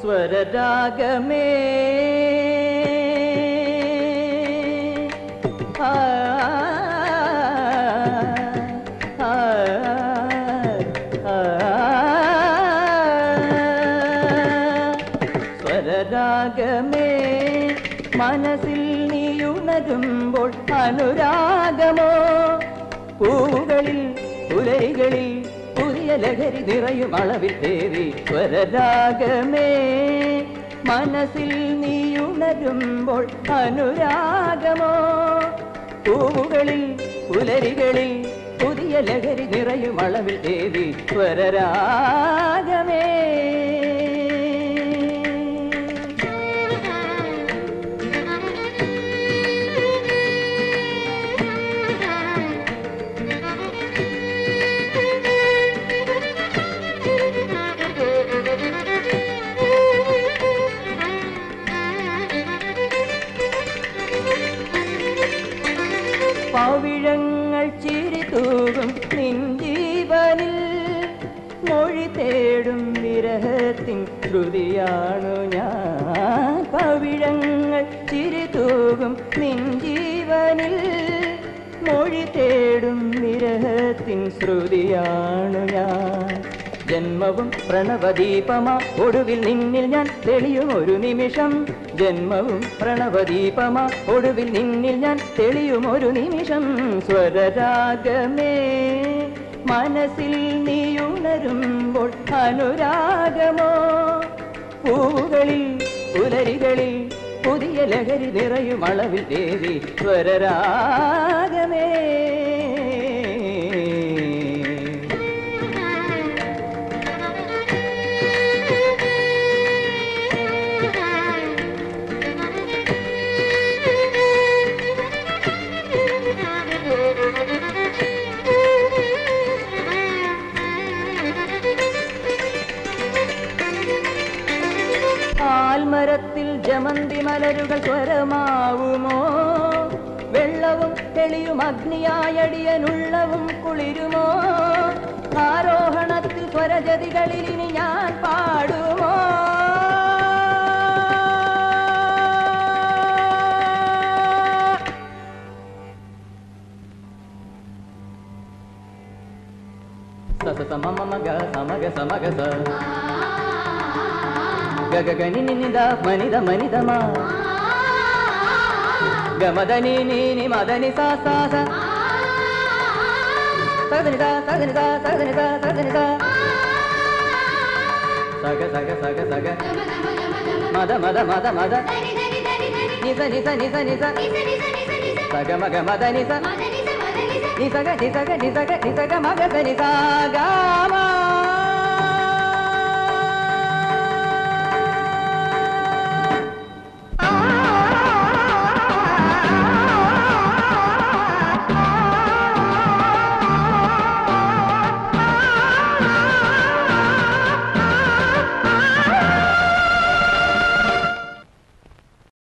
സ്വരരാഗമേ ആ, ആ, ആ, സ്വരരാഗമേ മനസ്സിൽ നീയുണരുമ്പോൾ അനുരാഗമോ പൂവുകളിൽ പുലരികളിൽ പുതിയ ലഹരി നിറയും അളവിൽ തേറി സ്വരരാഗമേ മനസ്സിൽ നീയുണരുമ്പോൾ അനുരാഗമോ പൂവുകളിൽ പുലരികളിൽ പുതിയ ലഹരി നിറയും അളവിൽ തേടി സ്വരരാഗമേ പവിഴങ്ങൾ ചിരി തൂകും നിൻ ജീവനിൽ മൊഴി തേടും വിരഹത്തിൻ ശ്രുതിയാണു ഞാൻ പവിഴങ്ങൾ ചിരി തൂകും നിൻ ജീവനിൽ മൊഴി തേടും വിരഹത്തിൻ ശ്രുതിയാണു ഞാൻ ജന്മവും പ്രണവദീപമാ ഒടുവിൽ നിന്നിൽ ഞാൻ തെളിയും ഒരു നിമിഷം ജന്മവും പ്രണവദീപമാ ഒടുവിൽ നിന്നിൽ ഞാൻ തെളിയും ഒരു നിമിഷം സ്വരരാഗമേ മനസ്സിൽ നീയുണരുമ്പോൾ അനുരാഗമോ പൂവുകളിൽ പുലരികളിൽ പുതിയ ലഹരി നിറയും അളവിൽ തേടി സ്വരരാഗമേ ആൽമരത്തിൽ ജമന്തി മലരുകൾ സ്വരമാവുമോ വെള്ളവും തെളിയും അഗ്നിയായടിയനുള്ളവും കുളിരുമോ ആരോഹണത്തിൽ സ്വരജതികളിൽ ഇനി ഞാൻ പാടുമോ സ സ സമ മമ ഗ സമഗ സമഗ സ ഗ ഗ ഗ നി നി നി ദ മനിത മനിത മ ഗ മദ നി നി നി മദ നി സ സ സ സഗനി സ സഗനി സ സഗനി സ സഗനി സ സഗ സഗ സഗ സഗ മദ മദ മദ മദ നിസ നിസ നിസ നിസ സഗ മഗ മദ നിസ നിസഗ നിസഗ നിസഗ നിസഗ മഗ സ നിസ ഗ മ